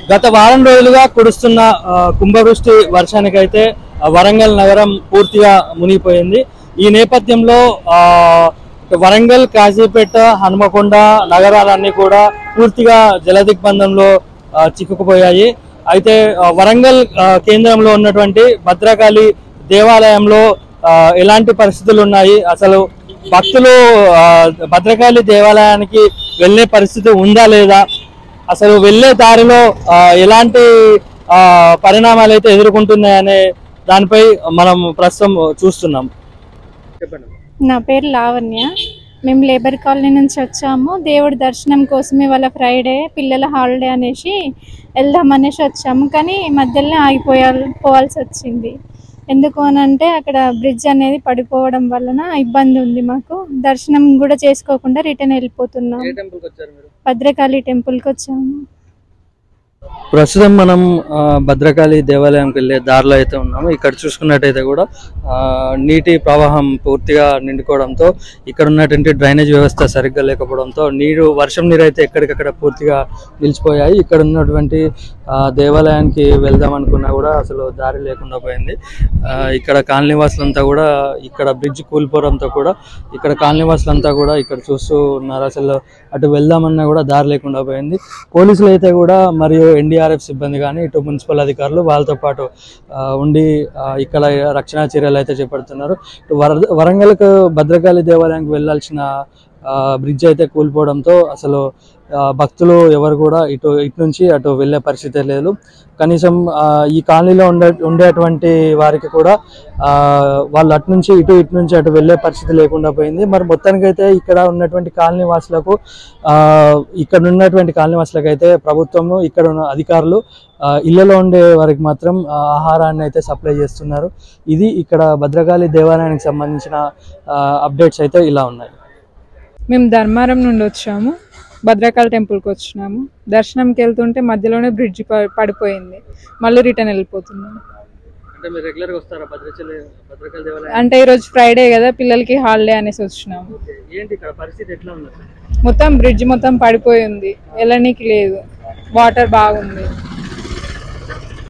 గత వారం రోజులుగా కురుస్తున్న ఆ, కుంభవృష్టి వర్షానికైతే ఆ, వరంగల్ నగరం పూర్తిగా మునిగిపోయింది ఈ నేపథ్యంలో ఆ, వరంగల్ కాజీపేట హనుమకొండ నగరాలన్నీ కూడా పూర్తిగా జలదిగ్బంధంలో ఆ, చిక్కుకుపోయాయి అయితే ఆ, వరంగల్ ఆ, కేంద్రంలో ఉన్నటువంటి భద్రకాళి దేవాలయంలో ఆ, ఎలాంటి పరిస్థితులు ఉన్నాయి అసలు భక్తులు ఆ, భద్రకాళి దేవాలయానికి వెళ్ళే పరిస్థితి ఉందా లేదా అసలు వెళ్ళే దారిలో ఆ, ఎలాంటి ఆ, పరిణామాలు అయితే ఎదుర్కొంటున్నాయనే దానిపై మనం ప్రస్తుతం చూస్తున్నాం చెప్పండి నా పేరు లావణ్య మేము లేబర్ కాలనీ నుంచి వచ్చాము దేవుడి దర్శనం కోసమే వాళ్ళ ఫ్రైడే పిల్లల హాలిడే అనేసి వెళ్దాం అనేసి వచ్చాము కానీ మధ్యలోనే ఆగిపోయా పోవాల్సి వచ్చింది ఎందుకు అని అంటే అక్కడ బ్రిడ్జ్ అనేది పడిపోవడం వలన ఇబ్బంది ఉంది మాకు దర్శనం కూడా చేసుకోకుండా రిటర్న్ వెళ్ళిపోతున్నాం ఏ టెంపుల్కి వచ్చారు మీరు భద్రకాళి టెంపుల్కి వచ్చాము ప్రస్తుతం మనం ఆ, భద్రకాళి దేవాలయంకి వెళ్ళే దారిలో అయితే ఉన్నాము ఇక్కడ చూసుకున్నట్టయితే కూడా ఆ, నీటి ప్రవాహం పూర్తిగా నిండుకోవడంతో ఇక్కడ ఉన్నటువంటి డ్రైనేజ్ వ్యవస్థ సరిగ్గా లేకపోవడంతో నీరు వర్షం నీరు అయితే ఎక్కడికక్కడ పూర్తిగా నిలిచిపోయాయి ఇక్కడ ఉన్నటువంటి ఆ, దేవాలయానికి వెళ్దాం అనుకున్నా కూడా అసలు దారి లేకుండా పోయింది ఆ, ఇక్కడ కాలనీవాసులంతా కూడా ఇక్కడ బ్రిడ్జ్ కూలిపోవడంతో కూడా ఇక్కడ కాలనీవాసులంతా కూడా ఇక్కడ చూస్తూ ఉన్నారు అసలు అటు వెళ్దామన్నా కూడా దారి లేకుండా పోయింది పోలీసులు అయితే కూడా మరియు ఎన్డీఆర్ఎఫ్ సిబ్బంది కానీ ఇటు మున్సిపల్ అధికారులు వాళ్ళతో పాటు ఆ, ఉండి ఆ, ఇక్కడ రక్షణ చర్యలు అయితే చేపడుతున్నారు ఇటు వర వరంగల్కు భద్రకాళి దేవాలయానికి వెళ్ళాల్సిన ఆ, బ్రిడ్జ్ అయితే కూలిపోవడంతో అసలు ఆ, భక్తులు ఎవరు కూడా ఇటు ఇటు నుంచి అటు వెళ్ళే పరిస్థితి లేదు కనీసం ఆ, ఈ కాలనీలో ఉండే ఉండేటువంటి వారికి కూడా ఆ, వాళ్ళు అటు నుంచి ఇటు ఇటు నుంచి అటు వెళ్ళే పరిస్థితి లేకుండా పోయింది మరి మొత్తానికైతే ఇక్కడ ఉన్నటువంటి కాలనీ వాసులకు ఆ, ఇక్కడ ఉన్నటువంటి కాలనీ వాసులకు అయితే ప్రభుత్వము ఇక్కడ ఉన్న అధికారులు ఆ, ఇళ్లలో ఉండే వారికి మాత్రం ఆ, ఆహారాన్ని అయితే సప్లై చేస్తున్నారు ఇది ఇక్కడ భద్రకాళి దేవాలయానికి సంబంధించిన అప్డేట్స్ అయితే ఇలా ఉన్నాయి మేము ధర్మారం నుండి వచ్చాము భద్రకాళి టెంపుల్కి వచ్చినాము దర్శనంకి వెళ్తుంటే మధ్యలోనే బ్రిడ్జ్ పడిపోయింది మళ్ళీ రిటర్న్ వెళ్ళిపోతున్నాము అంటే మీరు రెగ్యులర్గా వస్తారా భద్రాచలి భద్రకాళి దేవాలయం అంటే ఈరోజు ఫ్రైడే కదా పిల్లలకి హాలిడే అనేసి వచ్చినాము ఏంటి ఇక్కడ పరిస్థితి ఎట్లా ఉంది మొత్తం బ్రిడ్జ్ మొత్తం పడిపోయి ఉంది వెళ్ళనీకి లేదు వాటర్ బాగుంది